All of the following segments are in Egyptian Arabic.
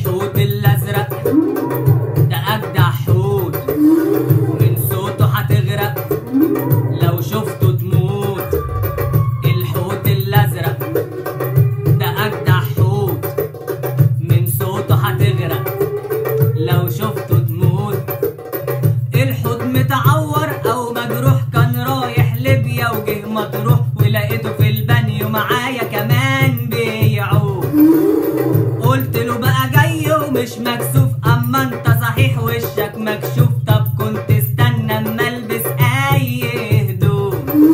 الحوت الازرق ده اجدع حوت من صوته هتغرق لو شفته تموت الحوت الازرق ده اجدع حوت من صوته هتغرق لو شفته تموت الحوت متعور او مجروح كان رايح ليبيا وجه مطروح ولقيته في البانيو معايا كمان بيعوم قلت له بقى جاي ومش مكسوف اما انت صحيح وشك مكشوف طب كنت استنى اما البس اي هدوم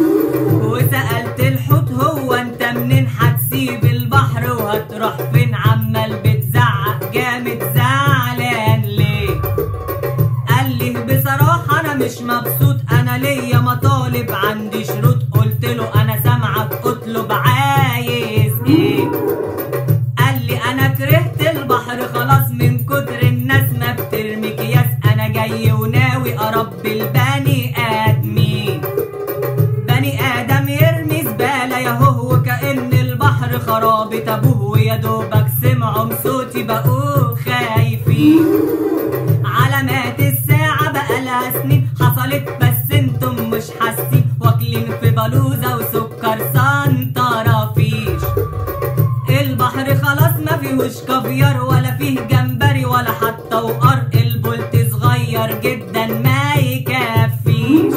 وسألت الحوت هو انت منين هتسيب البحر وهتروح فين عمال بتزعق جامد زعلان ليه قال لي بصراحة أنا مش مبسوط أنا ليا مطالب عندي شروط قلت له أنا سامعك اطلب عايز إيه قال لي أنا كرهت البحر خلاص من كتر الناس ما بترمي أكياس أنا جاي وناوي أربي البني آدمين بني آدم يرمي زبالة ياهو وكأن البحر خرابة أبوه ويا دوبك سمعوا صوتي بقوا خايفين علامات الساعة بقالها سنين حصلت بس انتم مش حاسين واكلين في بلوزة وسكر سنترة فيش البحر خلاص ما فيهوش كافيار ولا فيه جمبري ولا حتى وقر البولت صغير جدا ما يكفيش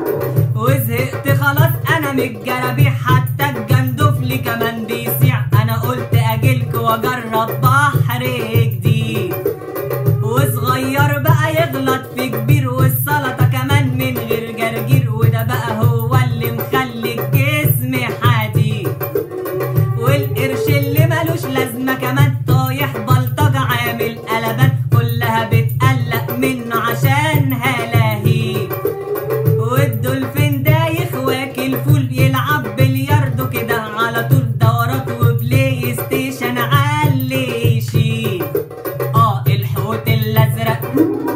وزهقت خلاص انا من الجرابيع حتى الجندفلي كمان بيسيع انا قلت اجيلك واجرب بحر جديد وصغير بقى يغلط في كبير والسلطة كمان من غير جرجير وده بقى هو اللي مخلي الجسم حديد والقرش اللي ملوش لازمة كمان طايح بلطجة عامل قلبان كلها بتقلق منه عشان هلاهيب والدولفين دايخ واكل فول يلعب بلياردو كده على طول دورات وبلاي ستيشن علي يشيل اه الحوت الازرق